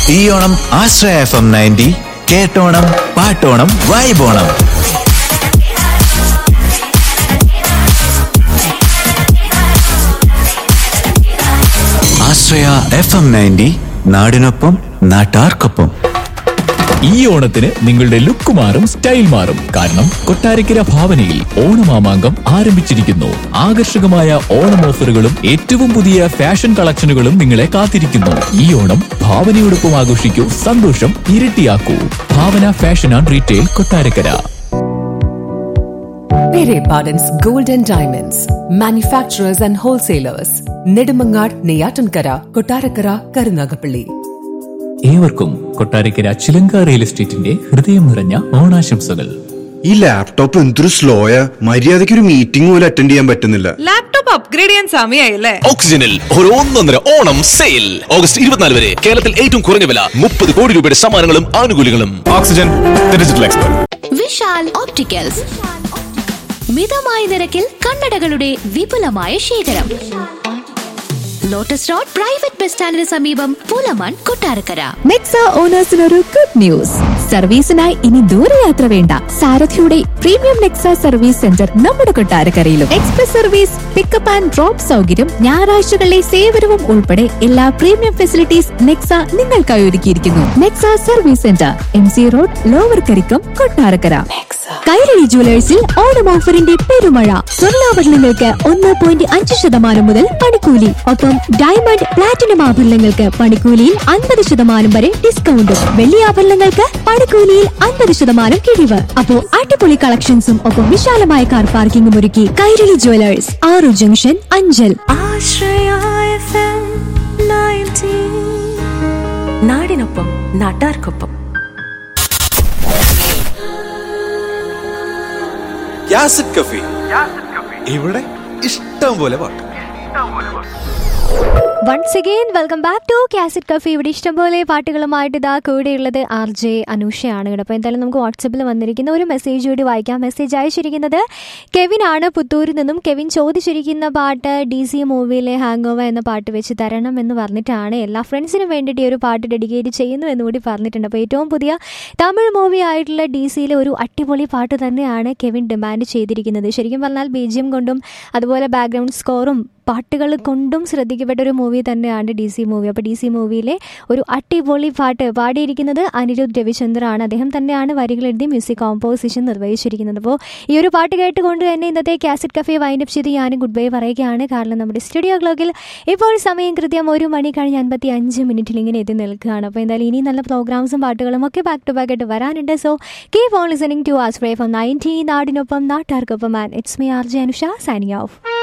ഈ Onam Ashraya F M ninety കേട്ടോണം പാട്ടോണം വൈബോണം ആശ്രയ എഫ് എം നയൻറ്റി നാടിനൊപ്പം നാട്ടാർക്കൊപ്പം ഈ ഓണത്തിന് നിങ്ങളുടെ ലുക്ക് മാറും സ്റ്റൈൽ മാറും കാരണം കൊട്ടാരക്കര ഭാവനയിൽ ഓണമാമാങ്കം ആരംഭിച്ചിരിക്കുന്നു ആകർഷകമായ ഓണം ഓഫറുകളും ഏറ്റവും പുതിയ ഫാഷൻ കളക്ഷനുകളും നിങ്ങളെ കാത്തിരിക്കുന്നു ഈ ഓണം ഭാവനയോടൊപ്പം ആഘോഷിക്കൂ സന്തോഷം ഇരട്ടിയാക്കൂ Bhavana fashion and retail Kottarakkara Pere Pardon's Gold and Diamonds, manufacturers and wholesalers, Nedumangad, Neyatankara, Kotarakara, Karunagapalli. ഏവർക്കും കൊട്ടാരക്കര ചിലങ്ക റിയൽ എസ്റ്റേറ്റിന്റെ ഹൃദയം നിറഞ്ഞ ഓണാശംസകൾ ഈ ലാപ്ടോപ്പ് എന്തൊരു സ്ലോയാ മര്യാദയ്ക്ക് ഒരു മീറ്റിംഗ് പോലും അറ്റൻഡ് ചെയ്യാൻ പറ്റുന്നില്ല ലാപ്ടോപ്പ് അപ്ഗ്രേഡ് ചെയ്യാൻ സമയമായില്ലേ ഓക്സിജനിൽ ഒരു ഒന്നൊന്നര ഓണം സെയിൽ ഓഗസ്റ്റ് ഇരുപത്തിനാല് വരെ കേരളത്തിൽ ഏറ്റവും കുറഞ്ഞ വില മുപ്പത് കോടി രൂപയുടെ സമ്മാനങ്ങളും ആനുകൂല്യങ്ങളും oxygen digital expert Vishal opticals മിതമായ നിരക്കിൽ കണ്ണടകളുടെ വിപുലമായ ശേഖരം ലോട്ടസ് റോഡ് പ്രൈവറ്റ് ബസ് സ്റ്റാൻഡിന് സമീപം പൂലമൺ കൊട്ടാരക്കര മെക്സ ഓണേഴ്സിനൊരു ഗുഡ് ന്യൂസ് സർവീസിനായി ഇനി ദൂരയാത്ര വേണ്ട സാരഥിയുടെ പ്രീമിയം നെക്സ സർവീസ് സെന്റർ നമ്മുടെ കൊട്ടാരക്കരയിലും express service pickup and drop സൗകര്യം ഞായറാഴ്ചകളിലെ സേവനവും ഉൾപ്പെടെ എല്ലാ പ്രീമിയം ഫെസിലിറ്റീസ് നെക്സ നിങ്ങൾക്കായി ഒരുക്കിയിരിക്കുന്നു Nexa service centre M C road lower Karikkam Kottarakkara Kairali ജുവലേഴ്സിൽ ഓണം ഓഫറിന്റെ പെരുമഴ സ്വർണ്ണാഭരണങ്ങൾക്ക് ഒന്ന് പോയിന്റ് അഞ്ച് ശതമാനം മുതൽ പണിക്കൂലി ഒപ്പം ഡയമണ്ട് പ്ലാറ്റിനം ആഭരണങ്ങൾക്ക് പണിക്കൂലിയിൽ അൻപത് ശതമാനം വരെ ഡിസ്കൗണ്ടും വെള്ളി ആഭരണങ്ങൾക്ക് പണിക്കൂലിയിൽ അൻപത് ശതമാനം കിഴിവ് അപ്പോ അടിപൊളി കളക്ഷൻസും ഒപ്പം വിശാലമായ കാർ പാർക്കിംഗും ഒരുക്കി കൈരളി ജുവലേഴ്സ് ആറു ജംഗ്ഷൻ അഞ്ചൽ നാടിനൊപ്പം നാട്ടാർക്കൊപ്പം യാസിഡ് കഫി ഇവിടെ ഇഷ്ടം പോലെ പാട്ട് once again welcome back to cassette കഫി ഇവിടെ ഇഷ്ടംപോലെ പാട്ടുകളുമായിട്ട് ഇതാ കൂടെയുള്ളത് ആർ ജെ അനുഷയാണ് കേട്ടോ അപ്പോൾ എന്തായാലും നമുക്ക് വാട്സപ്പിൽ വന്നിരിക്കുന്ന ഒരു മെസ്സേജ് കൂടി വായിക്കാം മെസ്സേജ് അയച്ചിരിക്കുന്നത് കെവിൻ ആണ് പുത്തൂരിൽ നിന്നും കെവിൻ ചോദിച്ചിരിക്കുന്ന പാട്ട് ഡി സി മൂവിയിലെ ഹാങ് ഓവർ എന്ന പാട്ട് വെച്ച് തരണം എന്ന് പറഞ്ഞിട്ടാണ് എല്ലാ ഫ്രണ്ട്സിനും വേണ്ടിയിട്ട് ഈ ഒരു പാട്ട് ഡെഡിക്കേറ്റ് ചെയ്യുന്നു എന്ന് കൂടി പറഞ്ഞിട്ടുണ്ട് അപ്പോൾ ഏറ്റവും പുതിയ തമിഴ് മൂവി ആയിട്ടുള്ള ഡി സിയിലെ ഒരു അടിപൊളി പാട്ട് തന്നെയാണ് കെവിൻ ഡിമാൻഡ് ചെയ്തിരിക്കുന്നത് ശരിക്കും പറഞ്ഞാൽ ബി ജി എം കൊണ്ടും അതുപോലെ ബാക്ക്ഗ്രൗണ്ട് സ്കോറും പാട്ടുകൾ കൊണ്ടും ശ്രദ്ധിക്കപ്പെട്ട ഒരു മൂവി തന്നെയാണ് ഡി സി മൂവി അപ്പോൾ ഡി സി മൂവിയിലെ ഒരു അടിപൊളി പാട്ട് പാടിയിരിക്കുന്നത് അനിരുദ്ധ് രവിചന്ദ്രാണ് അദ്ദേഹം തന്നെയാണ് വരികൾ എഴുതി മ്യൂസിക് കോമ്പോസിഷൻ നിർവഹിച്ചിരിക്കുന്നത് അപ്പോൾ ഈ ഒരു പാട്ട് കേട്ടുകൊണ്ട് തന്നെ ഇന്നത്തെ കാസറ്റ് കഫേ വൈൻഡപ്പ് ചെയ്ത് ഞാനും ഗുഡ് ബൈ പറയുകയാണ് കാരണം നമ്മുടെ സ്റ്റുഡിയോ ക്ലോക്കിൽ ഇപ്പോൾ സമയം കൃത്യം ഒരു മണി കഴിഞ്ഞ് അൻപത്തി അഞ്ച് മിനിറ്റിൽ ഇങ്ങനെ എത്തി നിൽക്കുകയാണ് അപ്പോൾ എന്തായാലും ഇനി നല്ല പ്രോഗ്രാംസും പാട്ടുകളും ഒക്കെ ബാക്ക് ടു ബാക്ക് ആയിട്ട് വരാനുണ്ട് so keep on listening to us ഫ്രേ ഫ്രം നയൻറ്റീൻ നാടിനൊപ്പം നാട്ടാർക്കൊപ്പം and it's me R J Anusha signing of